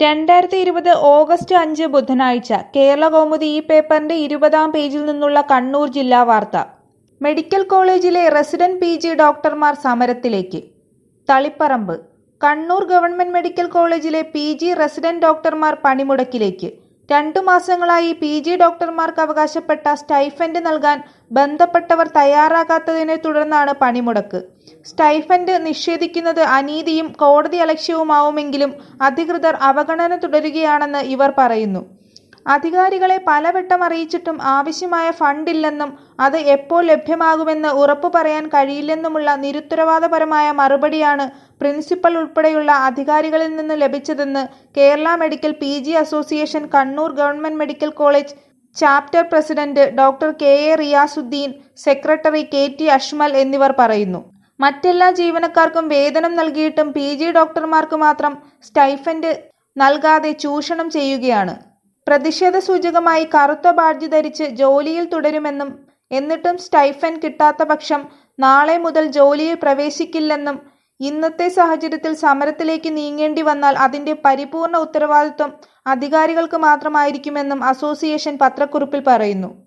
രണ്ടായിരത്തി ഇരുപത് ഓഗസ്റ്റ് അഞ്ച് ബുധനാഴ്ച കേരളകൗമുദി ഈ പേപ്പറിന്റെ ഇരുപതാം പേജിൽ നിന്നുള്ള കണ്ണൂർ ജില്ലാ വാർത്ത മെഡിക്കൽ കോളേജിലെ റെസിഡന്റ് പി ജി ഡോക്ടർമാർ സമരത്തിലേക്ക് തളിപ്പറമ്പ് കണ്ണൂർ ഗവൺമെന്റ് മെഡിക്കൽ കോളേജിലെ പി ജി റെസിഡന്റ് ഡോക്ടർമാർ പണിമുടക്കിലേക്ക് രണ്ടു മാസങ്ങളായി പി ജി ഡോക്ടർമാർക്ക് അവകാശപ്പെട്ട സ്റ്റൈഫൻഡ് നൽകാൻ ബന്ധപ്പെട്ടവർ തയ്യാറാകാത്തതിനെ തുടർന്നാണ് പണിമുടക്ക് സ്റ്റൈഫൻഡ് നിഷേധിക്കുന്നത് അനീതിയും കോടതി അലക്ഷ്യവുമാവുമെങ്കിലും അധികൃതർ അവഗണന തുടരുകയാണെന്ന് ഇവർ പറയുന്നു അധികാരികളെ പലവട്ടം അറിയിച്ചിട്ടും ആവശ്യമായ ഫണ്ടില്ലെന്നും അത് എപ്പോൾ ലഭ്യമാകുമെന്ന് ഉറപ്പു പറയാൻ കഴിയില്ലെന്നുമുള്ള നിരുത്തരവാദപരമായ മറുപടിയാണ് പ്രിൻസിപ്പൽ ഉൾപ്പെടെയുള്ള അധികാരികളിൽ നിന്ന് ലഭിച്ചതെന്ന് Kerala medical P G association Kannur government medical college chapter president doctor K A Riyasudheen secretary K T Ashmal എന്നിവർ പറയുന്നു മറ്റെല്ലാ ജീവനക്കാർക്കും വേതനം നൽകിയിട്ടും പി ജി ഡോക്ടർമാർക്ക് മാത്രം സ്റ്റൈഫൻഡ് നൽകാതെ ചൂഷണം ചെയ്യുകയാണ് പ്രതിഷേധ സൂചകമായി കറുത്ത ബാഡ്ജ് ധരിച്ച് ജോലിയിൽ തുടരുമെന്നും എന്നിട്ടും സ്റ്റൈഫൻ കിട്ടാത്ത പക്ഷം നാളെ മുതൽ ജോലിയിൽ പ്രവേശിക്കില്ലെന്നും ഇന്നത്തെ സാഹചര്യത്തിൽ സമരത്തിലേക്ക് നീങ്ങേണ്ടി വന്നാൽ അതിന്റെ പരിപൂർണ ഉത്തരവാദിത്വം അധികാരികൾക്ക് മാത്രമായിരിക്കുമെന്നും അസോസിയേഷൻ പത്രക്കുറിപ്പിൽ പറയുന്നു